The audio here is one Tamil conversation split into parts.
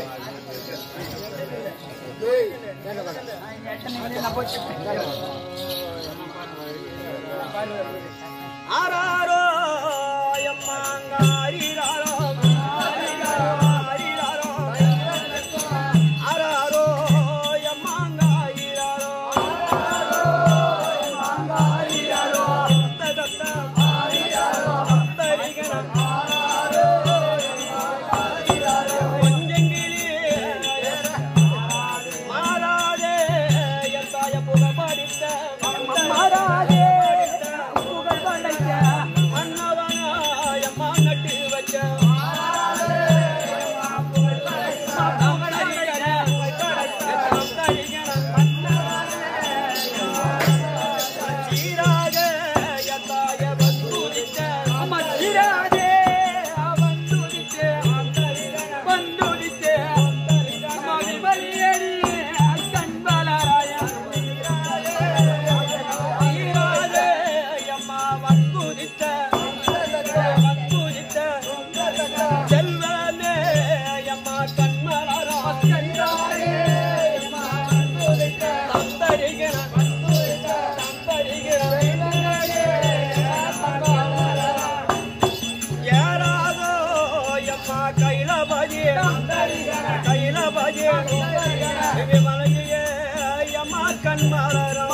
ஆராரோ எம்மாங்காரிராரோ ஆரிராரோ ஆராரோ எம்மாங்காரிராரோ ஆரிராரோ ததத்த ஆரிராரோ தரிகன ஆராரோ ஆரிராரோ கொஞ்சங்கிளி மாறாதே என் தாய புகமடித்த மாறாதே புகழ் படைத்த மன்னவனாயம்மா நட்டு வச்ச சீராக என் தாய வந்துதித்த அம்மா சீராக அவன் துதித்த வந்துதித்த மகிமலியடி கண்பலராய சீராக எம்மா வந்துதித்த வந்துதித்த செல்வமே எம்மா கண்மலரா சென்றாரே எம்மா வந்துதித்த தந்தரிகிற தந்தரிகிற ஏறாதோ எம்மா கைலபதி கைலபதி மலையே எம்மா கண்மலரா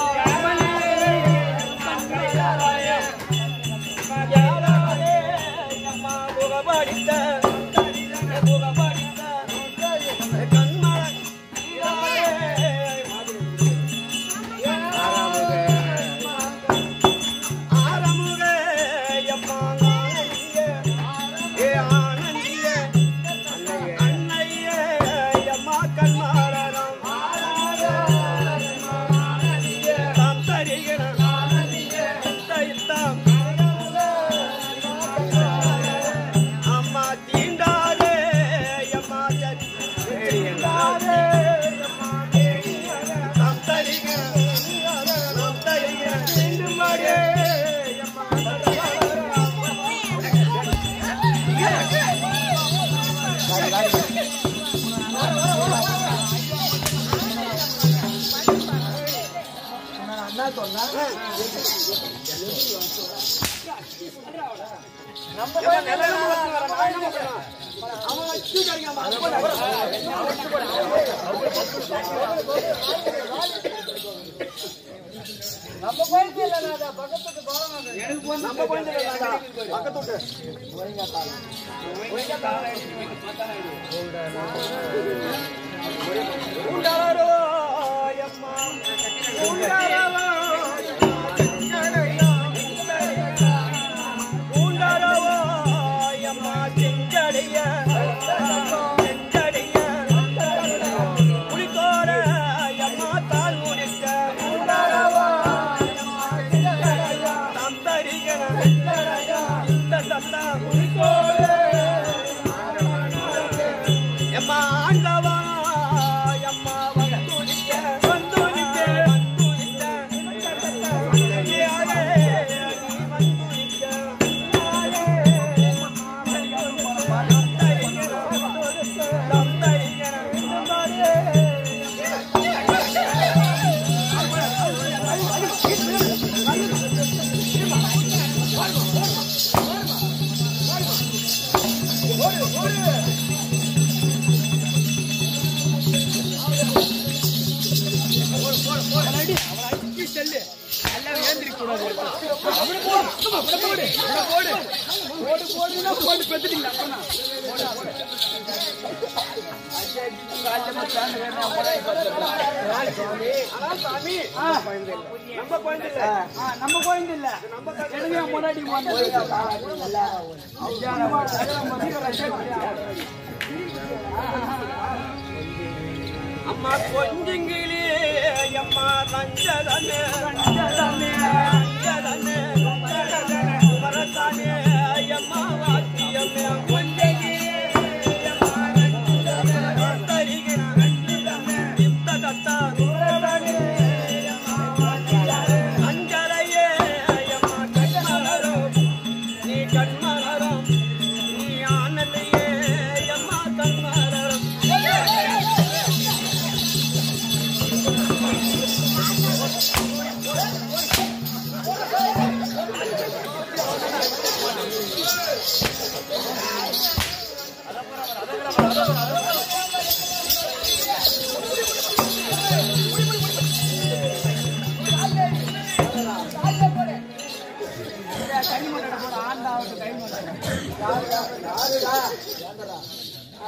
ஏறாதே எம்மா புகபடித்த புகபடித்த கண்மல ஆரமுக எம்மா ஆனந்திய ஏ ஆனந்திய அன்னைய எம்மா கண்மாரம் தாம் தருகிற தைத்தாம் அம்மா தீண்டாதே எம்மா தீண்டாதே தாம் தருகிற தாம் தருகிற மீண்டும் வாடே எம்மா உண்டாரோ அம்மா உண்டாரோ உண்டாரோ அம்மா செஞ்சடைய செஞ்சடைய புலித்தோர அம்மா தால் முடிக்க உண்டாரோ தாம் தரிகிற இந்த சத்தா புலித்தோர எம்மா ஆண்டவா எம்மா வந்துடிக்க வந்துடிக்க வந்துடிக்க யாரே நீ வந்துடிக்க நம்ம குழந்தை இல்ல நம்ம கோயில் இல்ல எனக்கு முன்னாடி அம்மா கொஞ்சங்கிளி அம்மா ரஞ்சதனே ரஞ்சதனே ரஞ்சதனே குமரசாமி அம்மா வாத்தியம்மே கொஞ்சங்கிளி அம்மா ரஞ்சதனே தரிகிற ரஞ்சதனே இத்த தத்தா குமரசாமி அம்மா வாத்தியம்மே அஞ்சரையே அம்மா கண்மலரும் நீ கண்மலரும் நீ ஆனந்தையே அம்மா கண்மலரும்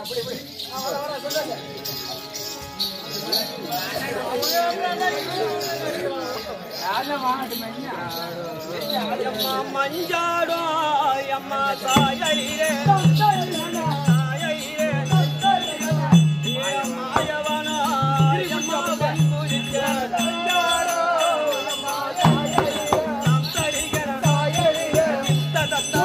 அம்மா மஞ்சாடோ அம்மா தாயரே தாயரே மாயவனா அம்மா பண்புரிச்ச தஞ்சாடோ அம்மா தாயரே நாம் தரிகிற தாயரே தத்தா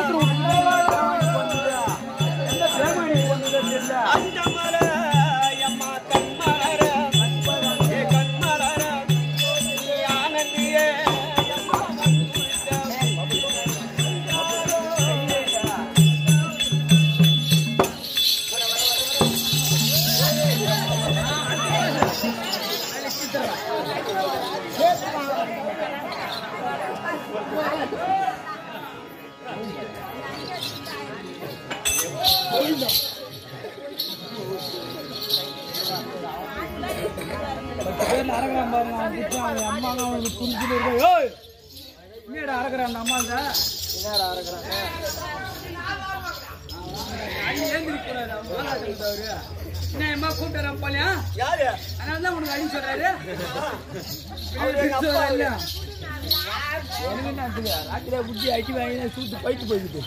அஞ்சமர அம்மா கண்மலர ஏ கண்மலர நீ ஆனந்தியே அம்மா பண்புரிச்ச பேர்ல அறகுறான் பாருங்க அவன் குற்றம் அவன் அம்மாங்க அவனுக்கு துணிச்சுட்டு இருக்க ஏய் என்னடா அறகுறான் அந்த அம்மாள்கிட்ட என்னடா அறகுறாங்க அடி ஏந்திரிக்கூடாது அவன் மாலாட்டம் அவரு என்ன அம்மா கூப்பிட்டு போலியா யாரு அதனால தான் உனக்கு அடி சொல்றாரு ராத்திரியா புத்தி அடி வாங்கி சூட்டு போயிட்டு போயிடுது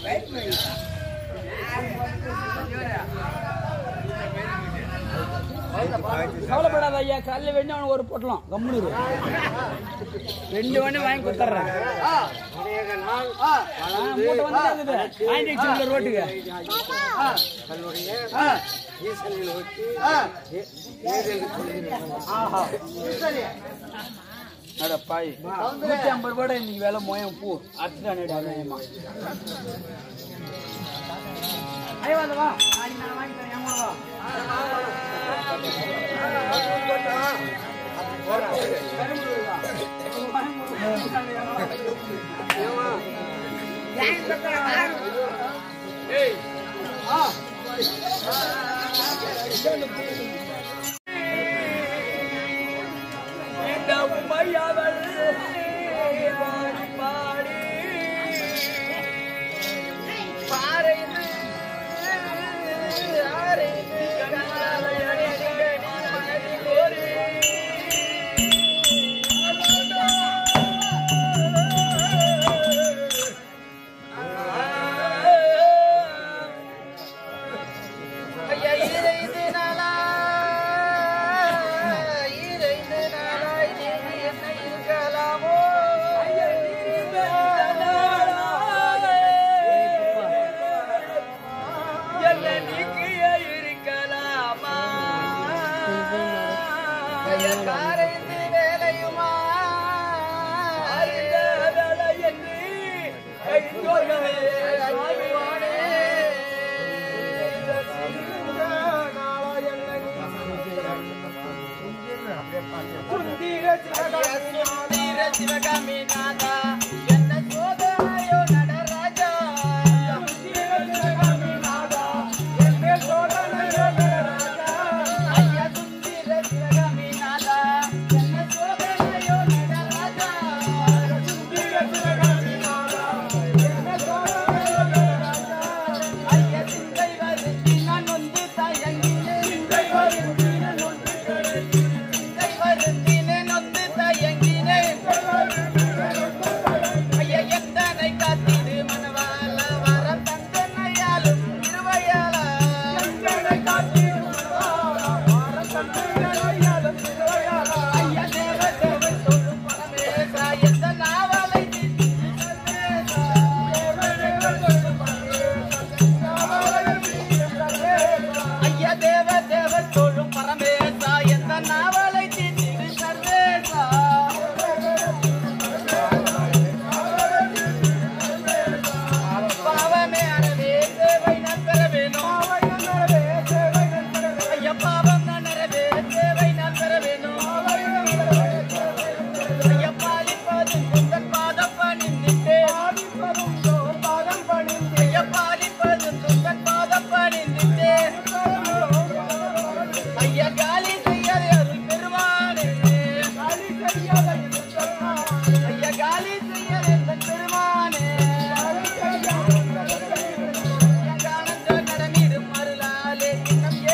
கவலைப்படாத ஐயா காலையில் வேணும் அவனுக்கு ஒரு பொட்டலாம் கம்முனு இரு. ரெண்டு வேணும் வாங்கி கொடுத்துட்றேன் மூட்டை வந்து இருக்குது வாங்கி வச்சுருந்த ரோட்டுக்கு ஆ. ஆ. ஆஹா. அட பாய் நூத்தி ஐம்பது ரூபாய் இன்னைக்கு வேலை மோயம் பூ அர்த்தானேடா நியாயமா ஐயா வாங்க வா நாளைக்கு நான் வாங்கி தரேன் ஏமா வா இந்த உமையவள் பாடி பாடி பாறைந்து ஆரைந்து கண்ணாலை அடிக்கடி மனதி கோரி ஐயா இறைந்து நாளா இறைந்து நாளாய் நீ என்ன இருக்கலாமோ ஐயா இறைந்து என்ன நீக்கிய இருக்கலாமா ஐயா காரைந்து வேலையுமா அறியாதலை என்று கைத்தொழவே அறிவானே சுந்தர சிவகாமி நாதா என்ன சோதனையோ நடராஜா ஐயா சுந்தர சிவகாமி நாதா என்ன சோதனையோ நடராஜா ஐயா சிந்தை வருத்தி நான் வந்து தயங்கினேன் சிந்தை வருத்தினே நொந்து தயங்கினேன் ஐயா எத்தனை காத்திடு மனவாள வரம் தந்தனையாலும் இருவையாள ஐயா தேவ தேவன் சொல்லும் பரமேசா எந்த நாவலை ஐயா தேவ தேவ சொல்லும் பரமேசா எந்த நாவலை தீர்த்திடு சர்வேசா பாவமே அறவே தேவை நான் பெற வேணும் ஐயா பாவம் நான் அறவே தேவை நான் பெற வேணும் ஐயா பாலிப்பதும் உங்கள் பாதம் பணிந்திட்டேன் ஐயா பாலிப்பதும் உங்கள் பாதம் பணிந்திட்டேன் ஐயா காலி செய்யாதே அருள் பெருமானே ஐயா காலி செய்யாதே எந்தன் பெருமானே ஐயா காணந்தோ நடமிடும் அருளாலே இன்னும்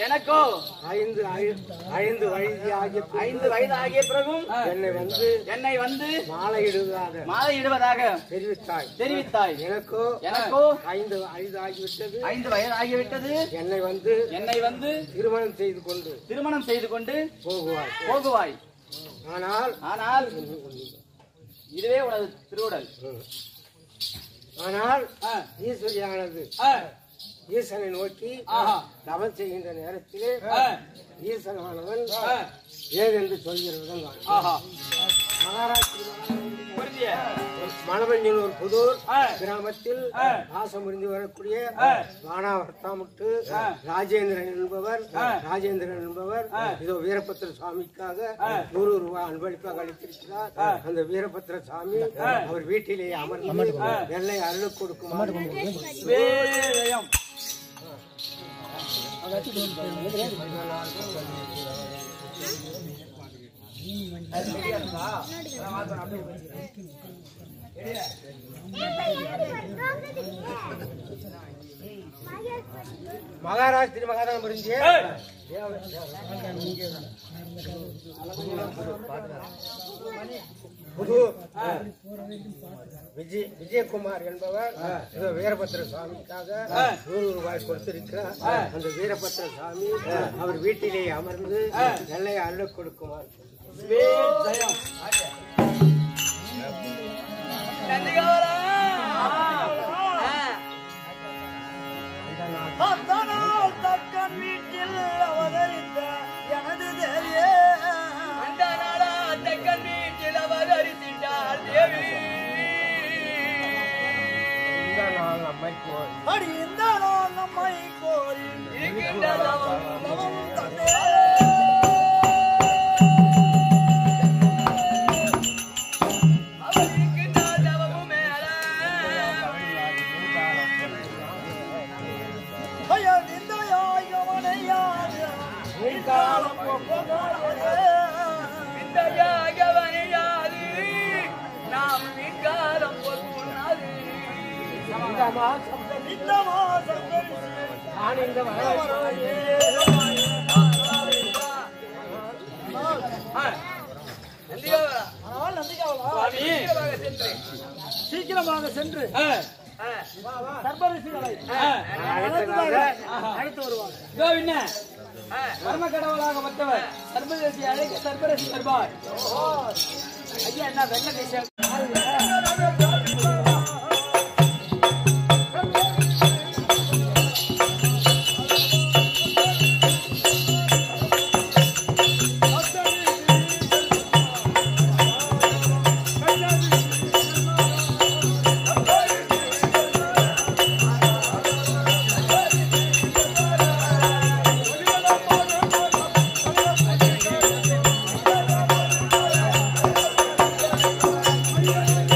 எனக்கோ ஐந்து ஐ- ஐந்து வயது ஆகிய பின்பு ஐந்து வயது ஆகிய பிறகும் என்னை வந்து என்னை வந்து மாலையிடுவதாக மாலையிடுவதாக தெரிவித்தாய் தெரிவித்தாய் எனக்கோ எனக்கோ ஐந்து வயது ஆகிவிட்டது ஐந்து வயது ஆகிவிட்டது என்னை வந்து என்னை வந்து திருமணம் செய்து கொண்டு திருமணம் செய்து கொண்டு போகுவாய் போகுவாய் ஆனால் ஆனால் இதுவே உனது திருவுடல் ஆனால் ஆ, ஈஸ்வரியானது ஆ, ஈசனை நோக்கி ஆஹா. தவம் செய்கின்ற நேரத்திலே ஆ, ஈசனானவன் ஆ, ஏதென்று சொல்கிறது ஆஹா. மகாராஷ்டிர புரிஞ்சிய? மணவஞ்சினூர் புதூர் ஆ. கிராமத்தில் ஆ. வாசம் புரிந்து வரக்கூடிய ஆ. வானாவர்த்தாமுட்டு ஆ. ராஜேந்திரன் என்பவர் ஆ. ராஜேந்திரன் என்பவர் ஆ. இதோ வீரபத்திர சுவாமிக்காக ஆ. நூறு ரூபாய் அன்பளிப்பாக அளித்திருக்கிறார் ஆ. அந்த வீரபத்திர சுவாமி ஆ. அவர் வீட்டிலே அமர்ந்து ஆ. வெள்ளை அருள் கொடுக்குமாறு வேதயம். மகாராஷ்டிர மகாராஜா புரிஞ்சு ஏய். புதூர் விஜய் விஜயகுமார் என்பவர் இதோ வீரபத்திர சுவாமிக்காக நூறு ரூபாய் கொடுத்திருக்கிறார் அந்த வீரபத்திர சுவாமி அவர் வீட்டிலே அமர்ந்து வெள்ளை அருள் கொடுக்குமாறு வேதயம். நந்திகவரா. அந்த நாள் தக்கன் வீட்டில் அவதரித்த எனது தேவியே. அந்த நாளா தக்கன் வீட்டில் அவதரித்திட்டார் தேவி. இந்த நாள் அம்மை கோயில் அடி இந்த நாள் நம்மை கோரி இருக்கின்ற தவம் தவம் தந்தே. அவர் இருக்கின்ற தவமும் மேல. ஐயா, நிந்தையாய் கவனையாது. நின்றாலும் ஒப்பதாது. நிந்தையாய் கவனையாது. நாம் நின்றாலும் ஒப்புனாது. இந்த மாசம் இந்த மாசம் நான் இந்த மகாராஷ்டிர சீக்கிரமாக சென்று சர்பரிசிகளை அழைத்து வருவாங்க இதோ என்ன கர்ம கடவுளாக மற்றவர் சர்பதேசி அழைக்க சர்பரசி தருவார் ஐயா என்ன வெள்ள தேசம் ஆ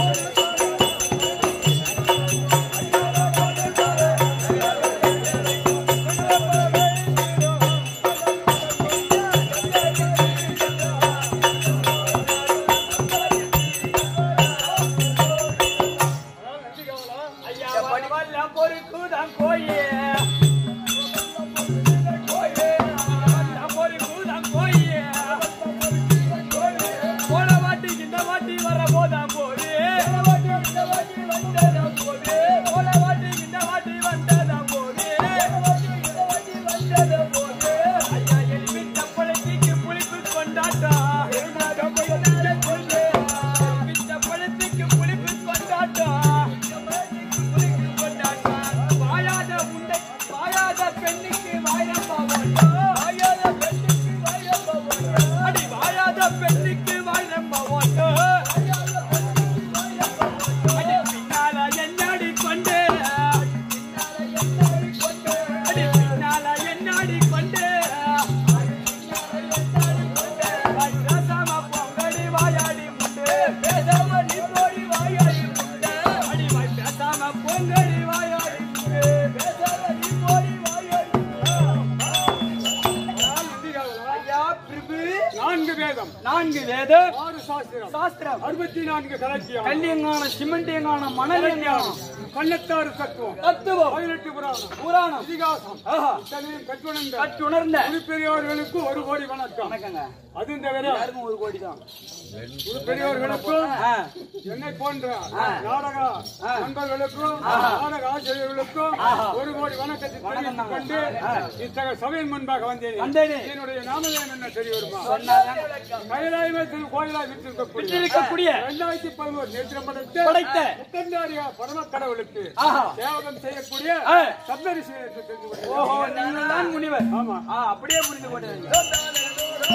நான்கு வேதம் நான்கு வேதம் ஆறு சாஸ்திரம் சாஸ்திரம் அறுபத்தி நான்கு கலக்கியம் கல்லியங்கான சிமெண்டியங்கான மணலியங்கானம் பன்னெட்டாறு தத்துவம் தத்துவம் பதினெட்டு புராணம் புராணம் இதிகாசம் ஆஹா இத்தனையும் கற்றுணர்ந்த கட்டுணர்ந்த பெரியவர்களுக்கு ஒரு கோடி வணக்கம் வணக்கங்க அதுவும் தவிர எல்லாருக்கும் ஒரு கோடி தான் பெரியவர்களுக்கும் ஆ, என்னை போன்ற நாடக நண்பர்களுக்கும் நாடக ஆசிரியர்களுக்கும் ஒரு கோடி வணக்கத்தை தெரிவித்துக் கொண்டு இத்தகைய சபையின் முன்பாக வந்தேன் வந்தேனே. என்னுடைய நாமதேன் என்ன தெரிய வருமா சொன்னாங்க. கைலாயமே திரு கோயிலாய் விட்டிருக்கக்கூடிய விட்டிருக்கக்கூடிய இரண்டாயிரத்தி பதினோரு நேற்றம் படைத்த படைத்த முத்தந்தாரியா பரம கடவுளுக்கு ஆஹா. தேவகம் செய்யக்கூடிய ஆ. சப்தரிசியை தெரிந்து கொண்டேன். ஓஹோ நீங்கள் தான் முனிவர் ஆமா ஆ, அப்படியே புரிந்து கொண்டது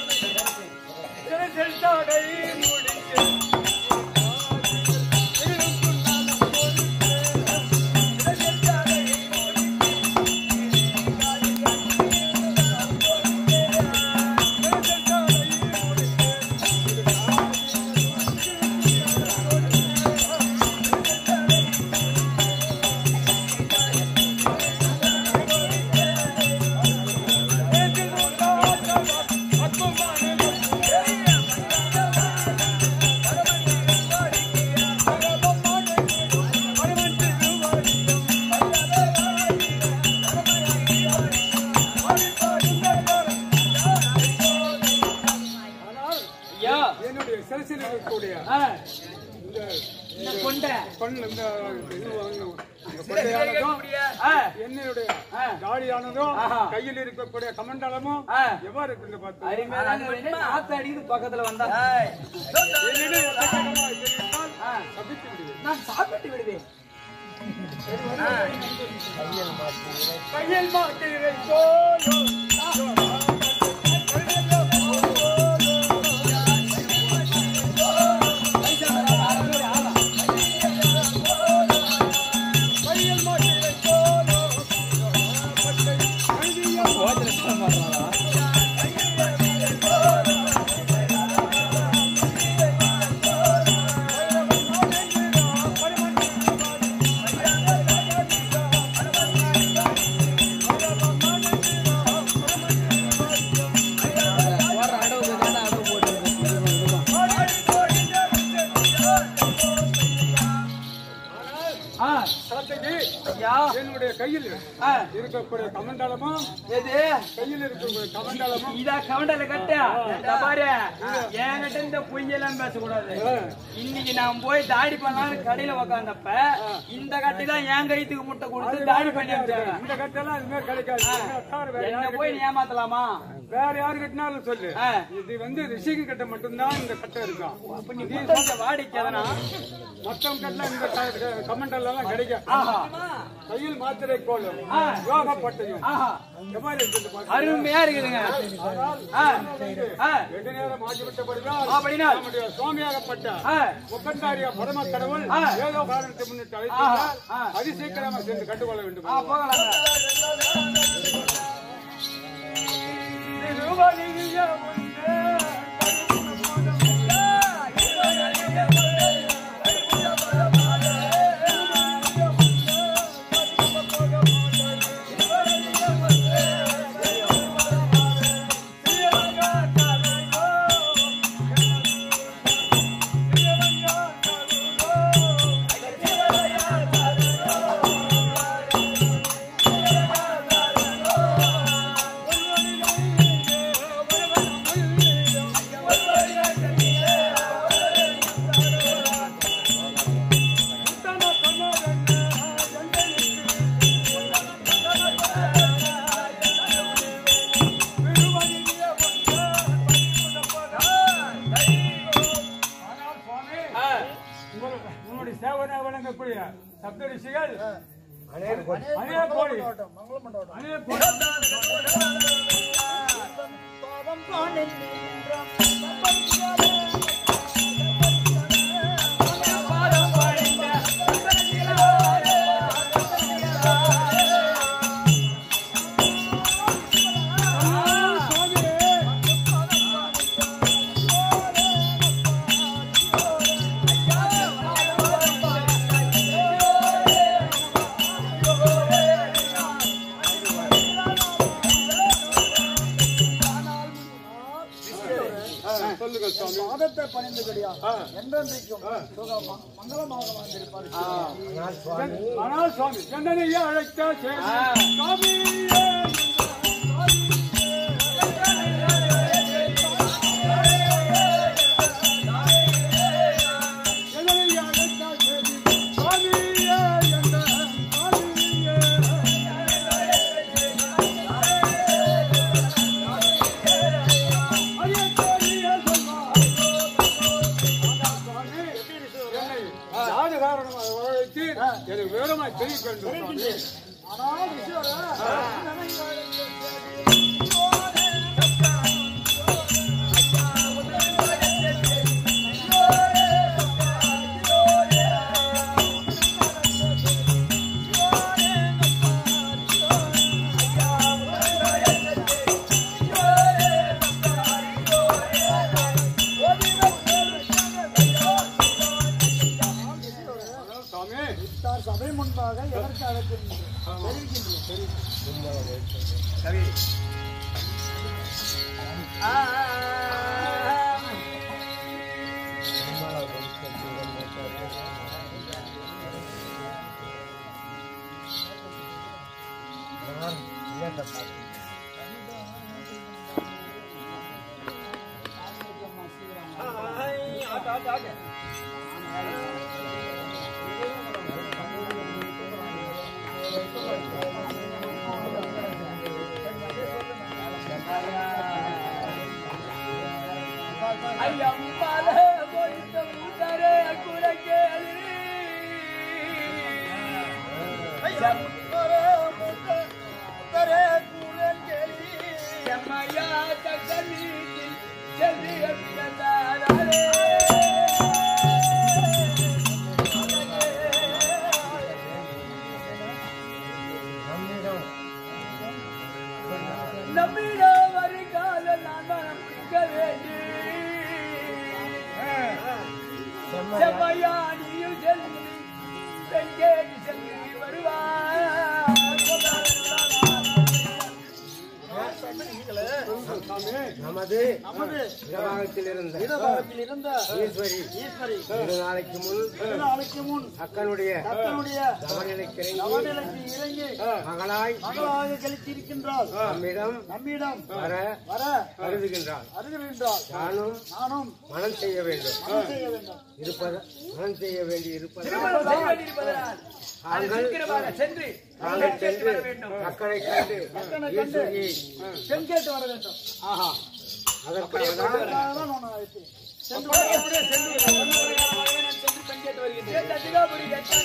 ஆனால் ஐயா என்னுடைய சிறசில் இருக்கக்கூடிய ஆ, இந்த இந்த கொண்டை கொண்டு இந்த இது வாங்க- இந்த கொண்டையானதும் ஆ, என்னுடைய ஆ. தாடியானதும் ஆஹா. கையில் இருக்கக்கூடிய கமண்டலமும் ஆ. எவ்வாறு இருக்கு பார்த்து அருமையான வேலை. ஆத்து அடிக்குது பக்கத்துல வந்தா என்னிடம் எத்தகையமாய் தெரிவித்தால் ஆ, தப்பித்து விடுவேன். நான் சாப்பிட்டு விடுவேன் கையில் மாட்டிரை போலும் கையில் மாட்டிரை போலும் பட்டை கைதியம் ஆ, சாத்தைக்கு ஐயா என்னுடைய கையில் ஆ, இருக்கக்கூடிய கமண்டலமும் எது கையில் இருக்கக்கூடிய கமண்டலமும் இதா கவுண்டர்ல கட்ட இந்த பாரு என்கிட்ட இந்த பொய்யெல்லாம் பேசக்கூடாது இன்னைக்கு நான் போய் தாடி பண்ணலாம்னு கடையில உக்காந்தப்ப இந்த கட்டி தான் என் கைத்துக்கு முட்டை கொடுத்து தாடி பண்ணி வச்சாங்க இந்த கட்டெல்லாம் இது மாதிரி கிடைக்காது தவிர வேற என்ன யாரு போய் நீ ஏமாத்தலாமா வேற யாரு கட்டினாலும் சொல்லு ஆ. இது வந்து ரிஷிக்கு கட்ட மட்டும்தான் இந்த கட்டை இருக்கும் அப்ப நீ கொடுத்த வாடிக்கைதானா மத்தவங்க கட்டல இந்த கமெண்டல் எல்லாம் கிடைக்கும் ஆஹா கையில் மாத்திரை கோலும் ஆ. யோகப்பட்டையும் ஆஹா எவ்வாறு இருக்குது பாருங்க. அருமையா இருக்குதுங்க ஆனால் ஆ, ஆ, வெகு நேரம் ஆகிவிட்டபடிதான் அப்படினால் நம்முடைய சுவாமியாகப்பட்ட ஆ, முக்கந்தாரியா பரம கடவுள் ஆ. ஏதோ காரணத்தை முன்னிட்டு ஆ. அழைத்தால் அதிசீக்கிரமா சென்று கண்டுகொள்ள வேண்டும் ஆ, போகலாங்க திருவழிய உண்டே, ஆனால் சுவாமி, ஆ, உங்கள்- உன்னுடைய சேவனை வழங்கக்கூடிய சப்த ரிஷிகள் அநேக கோடி அநேக கோடி அநேக கோடி சொல்லுங்கள் சுவாமி பாதத்தை பணிந்தபடியா ஆ. என்றென்றைக்கும் சுகமா மங்களமாக வாழ்ந்திருப்பார் ஆனால் சுவாமி ஆனால் சுவாமி என்னை அழைத்த சேவை ஆ. சுவாமியே என்னை அழைத்த சேவை சுவாமியே என்ற சுவாமியே யாரு காரணமாக வரவழைத்து எனக்கு விவரமாய் தெரிவிக்க வேண்டும் சுவாமி. ஆனால் விஷயம் சுவாமி தார் சபை முன்பாக எதற்கு அழைத்திருந்தீர்கள் தெரிவிக்கின்றோம் நான் இழந்த பாட்டு. ஐயம்பாலே பொய்த்த முத்தரே குலக்கேளி செம்மையா தக்கமீட்டில் செல்லிய பிறந்தாரே நம்மிடம் நம்பிட வருகால நான் மனம் பிடிக்க வேண்டி செம்மையா செம்மையானியும் செல்வி பெண்கேடி செல்வி வருவார் நமது இடபாகத்தில் இருந்த இடபாகத்தில் இருந்த ஈஸ்வரி ஈஸ்வரி ஒரு நாளைக்கு முன் சில நாளைக்கு முன் அக்கனுடைய தன்னுடைய கவனிலைக்கு இறங்கி நவநிலைக்கு இறங்கி மகளாய் மகளாக கழித்திருக்கின்றாள் நம்மிடம் நம்மிடம் வர வர கருதுகின்றாள் அருகின்றாள் நானும் நானும் மனம் செய்ய வேண்டும் மனம் செய்ய வேண்டும் இருப்பத மனம் செய்ய வேண்டி இருப்பது திருமணம் செய்ய வேண்டியிருப்பதனால் அது தாங்கள் சீக்கிரமாக சென்று நாங்கள் கேட்டு சென்று வர வேண்டும் மக்களை கண்டு ஈஸ்வரியை பெண் கேட்டு வர வேண்டும் ஆஹா அதற்காக தான் அதனாலதான் நான் அழைத்தேன். சென்று அப்படியே அப்படியே சென்று சென்று நான் சென்று பெண் கேட்டு வருகின்றேன் தட்டிகாபுரி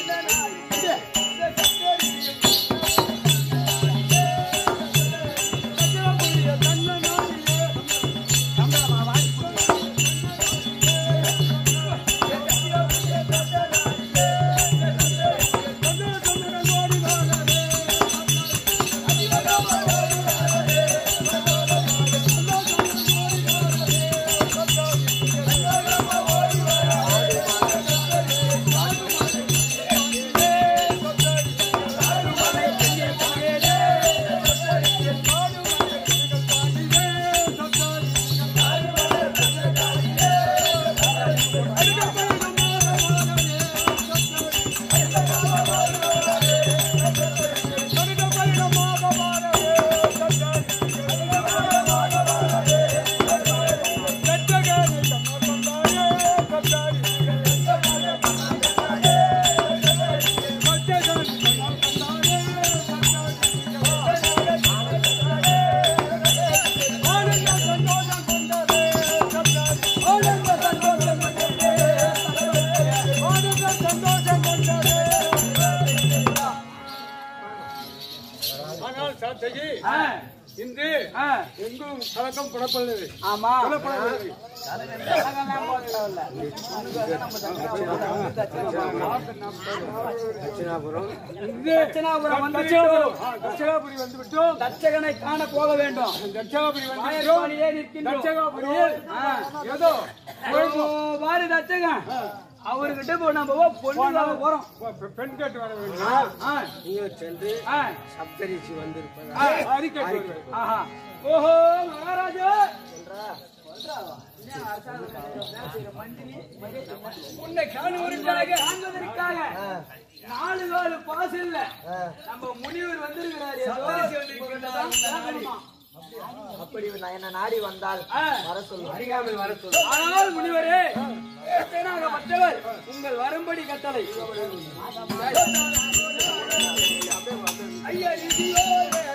ஆனால் சாத்தகி ஆ, இன்று ஆ, எங்கும் கலக்கம் புறப்படவில்லை ஆமா புறப்படவில்லை கலகம்லாம் போடல. தட்சிணாபுரம் இன்று தட்சிணாபுரம் வந்து தட்சிணாபுரம் ஆ, தட்சிணாபுரி வந்து விட்டோம் தச்சகனை காண போக வேண்டும் தட்சிணாபுரி வந்து விட்டோம் வாயற்பாடியே நிற்கின்றோம் தட்சகாபுரியில் ஆ. ஏதோ ஓ, பாரு தச்சகன் அவர்கிட்ட இப்போ நம்ம போய் பொண்ணு வாங்க போறோம் பெ- பெண் கேட்டு வர வேண்டும் ஆ, நீயும் சென்று ஆ, சப்தரிசி வந்திருப்பதா ஆ. அறிக்கை வருவேன் ஆஹா ஓஹோ மகாராஜா சொல்றாவா? என்ன அரசாங்க உன்னை காணுவதற்காக காண்பதற்காக நாலு நாலு பாசல்ல நம்ம முனிவர் வந்திருக்கிறாரு அப்படி நான் என்ன நாடி வந்தால் வர சொல்லுவேன் அறியாமல் வர சொல்லு ஆனால் முனிவரே மற்றவர் உங்கள் வரும்படி கட்டளை ஐயா இடியோ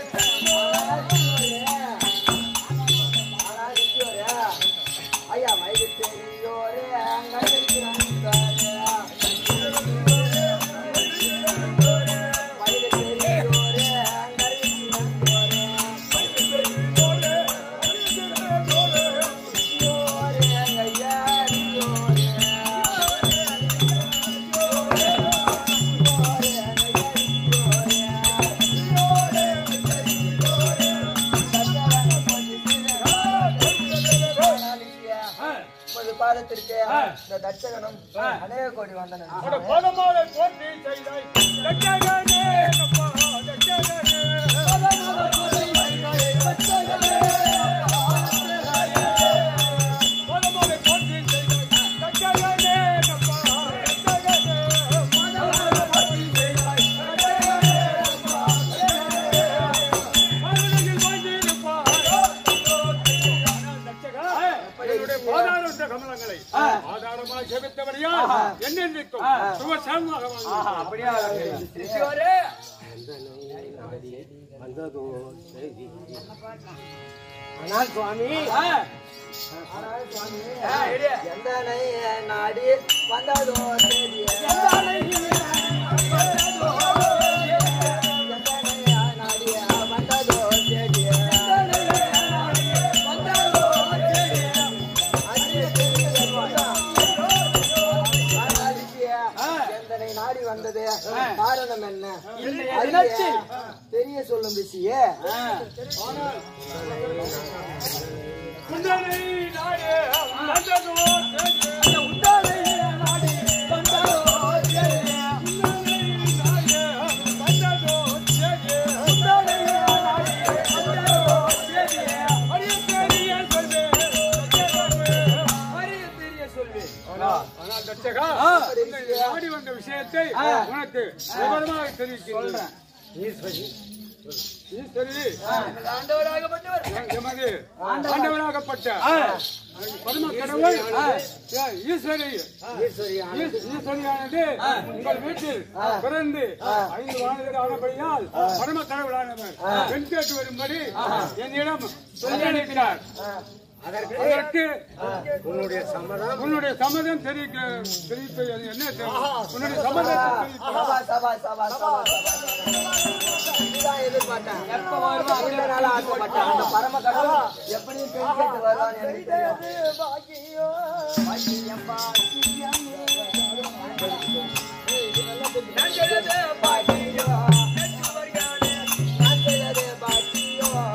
ஐயா வயது தெரியோரே அங்கே வயது தெரியோரே பாதத்திற்கு இந்த தட்சகனும் அநேக கோடி வந்தனர் அட பதமாலை போற்றி செய்தாய் தச்சகனே அப்பா தச்சகனே பதமாலை போற்றி செய்தாய் தச்சகனே அப்பா தச்சகனே மனதில் வாழ்ந்திருப்பாய் தச்சகா என்னுடைய பாதாரத்த கமலங்களை ஆதாரமாக ஜெபித்தவரையா என்னென்றைக்கும் சுகசாமமாக வாழ்ந்து அப்படியா வந்ததோ செய்தி ஆனால் சுவாமி எந்தனை நாடி வந்ததோ தேதி எந்தனை நாடி வந்ததோ தேதி எந்தனை நாடி வந்தது காரணம் என்ன அறிய தெரிய சொல்லும் விஷயே குந்தனை நாடே வந்ததோ தேடி. வந்ததோ தேடி. அரிய பெரிய சொல்வே. அரிய பெரிய சொல்வி ஆனால் தச்சகா, இந்த நாடி வந்த விஷயத்தை உனக்கு விவரமாக தெரிவிக்கின்றேன் ஈஸ்வரி ஈஸ்வரி ஆண்டவராகப்பட்டவர் எமது ஆண்டவராகப்பட்ட பரம கடவுள் ஈஸ்வரி ஈஸ்வரி ஈஸ்- ஈஸ்வரியானது உங்கள் வீட்டில் பிறந்து ஐந்து வாழ்ந்து ஆனபடியால் பரம கடவுளானவர் பெண் கேட்டு வரும்படி என்னிடம் சொல்லி அனுப்பினார் அதற்கு அதற்கு உன்னுடைய சம்மதம் உன்னுடைய சம்மதம் தெரிவிக்க தெரிவிப்பது என்ன தெரியும்? உன்னுடைய சம்மதத்தை தெரிவிப்பது சபா சபா சபா சபா இதுதான் எதிர்பார்த்தேன் எப்ப வருவான் இந்த நாள் ஆசைப்பட்டேன் அந்த பரம கடவுள் எப்படி பெண் கேட்டு வருவான் எனக்கு தெரியும் பாக்கியம் பாக்கியம் பாக்கியம் நான் செய்தது பாக்கியம்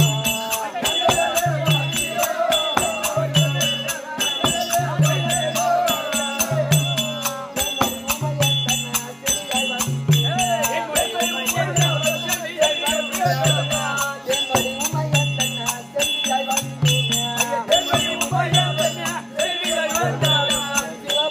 என்னுடைய உமையன் தன்னை செல்வியாய் வந்தீங்க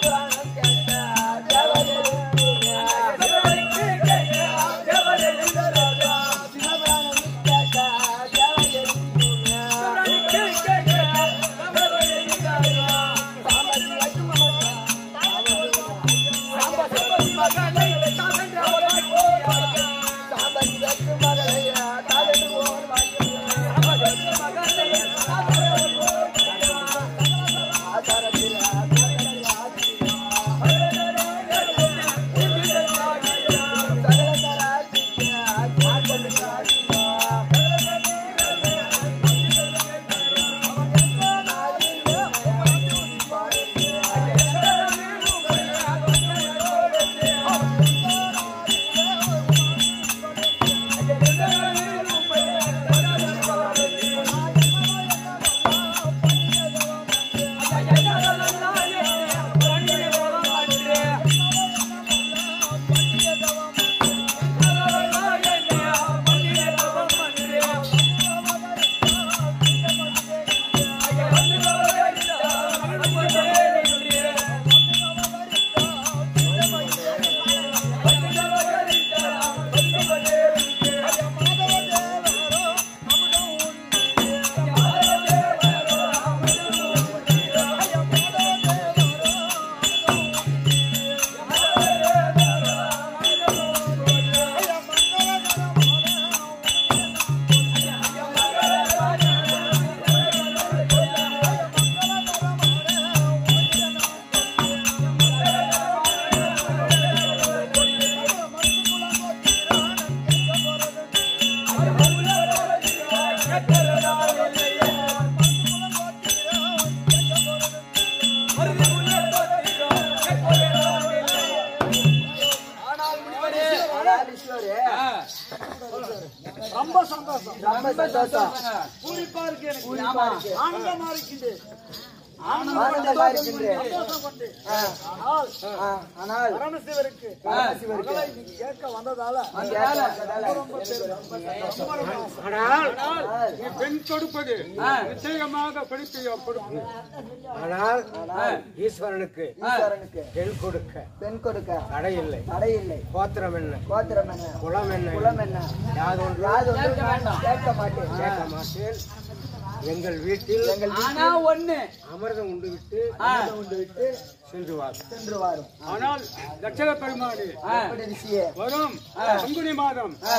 ரொம்ப சந்தோஷம் பூரிப்பா இருக்கு எனக்கு ஆமா இருக்கு. ஆனந்தமா இருக்குது ஆனந்தமா இருக்கின்றேன் சந்தோஷப்பட்டு ஆ, ஆனால் ஆ, ஆனால் பரமசிவருக்கு பரமசிவருக்கு மகளை இன்னைக்கு கேட்க வந்ததால கேட்க வந்ததால எனக்கு ரொம்ப சந்தோஷம். ஆனால் ஆனால் நீ பெண் கொடுப்பது நிச்சயமாக கொடுப்பியோ கொடுப்பு ஆனால் ஈஸ்வரனுக்கு ஈஸ்வரனுக்கு பெண் கொடுக்க பெண் கொடுக்க தடை இல்லை தடை இல்லை கோத்திரம் என்ன கோத்திரம் என்ன குலம் என்ன குலம் என்ன யாதொன்று யாது ஒன்று நான் கேட்க மாட்டேன் கேட்க மாட்டேன் எங்கள் வீட்டில் எங்கள் ஆனா ஒண்ணு அமிர்தம் உண்டு விட்டு வீட்டில் உண்டு விட்டு சென்று வார் சென்று வாரும் ஆனால் தட்சண பெருமாடு எப்படி ரிஷியே வரும் பங்குனி மாதம் ஆ,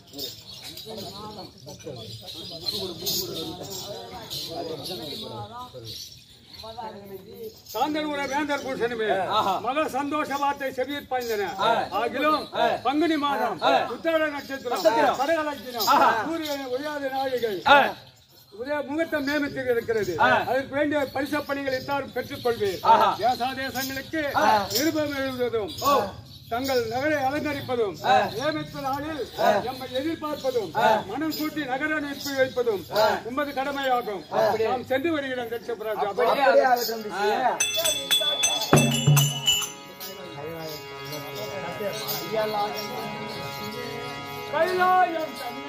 சாந்தனூர வேந்தர் பூஷணமே மத சந்தோஷ வார்த்தை செவியற் பாய்ந்தன ஆகிலும் பங்குனி மாதம் உத்தர நட்சத்திரம் கடகலட்சணம் சூரியன் உயர்ந்த நாழிகை உதய முகூர்த்தம் நியமித்து இருக்கிறது அதற்கு வேண்டிய பரிசு பணிகளை தான் பெற்றுக் கொள்வேன் தேசா தேசங்களுக்கு நிருபம் எழுதுவதும் தங்கள் நகரை அலங்கரிப்பதும் நியமித்த நாளில் நம்மை எதிர்பார்ப்பதும் மனம் கூட்டி நகர அனுப்பி வைப்பதும் உமது கடமையாகும் நாம் சென்று வருகிறோம் தட்சபிராஜா அப்படியே ஆகட்டும் ரிஷியே கைலாயம் தன்னை